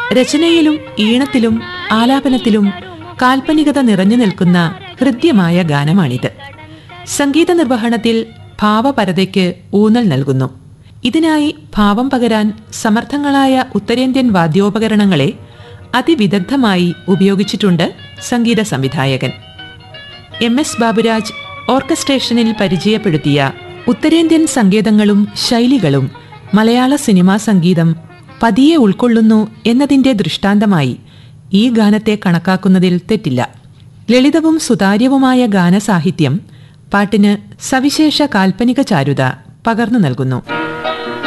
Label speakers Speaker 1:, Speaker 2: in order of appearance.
Speaker 1: രചനയിലും ഈണത്തിലും ആലാപനത്തിലും കാൽപ്പനികത നിറഞ്ഞു നിൽക്കുന്ന ഹൃദ്യമായ ഗാനമാണിത് സംഗീത നിർവഹണത്തിൽ ഭാവപരതയ്ക്ക് ഊന്നൽ നൽകുന്നു ഇതിനായി ഭാവം പകരാൻ സമർത്ഥങ്ങളായ ഉത്തരേന്ത്യൻ വാദ്യോപകരണങ്ങളെ അതിവിദഗ്ധമായി ഉപയോഗിച്ചിട്ടുണ്ട് സംഗീത സംവിധായകൻ എം എസ് ബാബുരാജ് ഓർക്കസ്ട്രേഷനിൽ പരിചയപ്പെടുത്തിയ ഉത്തരേന്ത്യൻ സങ്കേതങ്ങളും ശൈലികളും മലയാള സിനിമാ സംഗീതം പതിയെ ഉൾക്കൊള്ളുന്നു എന്നതിന്റെ ദൃഷ്ടാന്തമായി ഈ ഗാനത്തെ കണക്കാക്കുന്നതിൽ തെറ്റില്ല ലളിതവും സുതാര്യവുമായ ഗാനസാഹിത്യം പാട്ടിന് സവിശേഷ കാൽപ്പനിക ചാരുത പകർന്നു നൽകുന്നു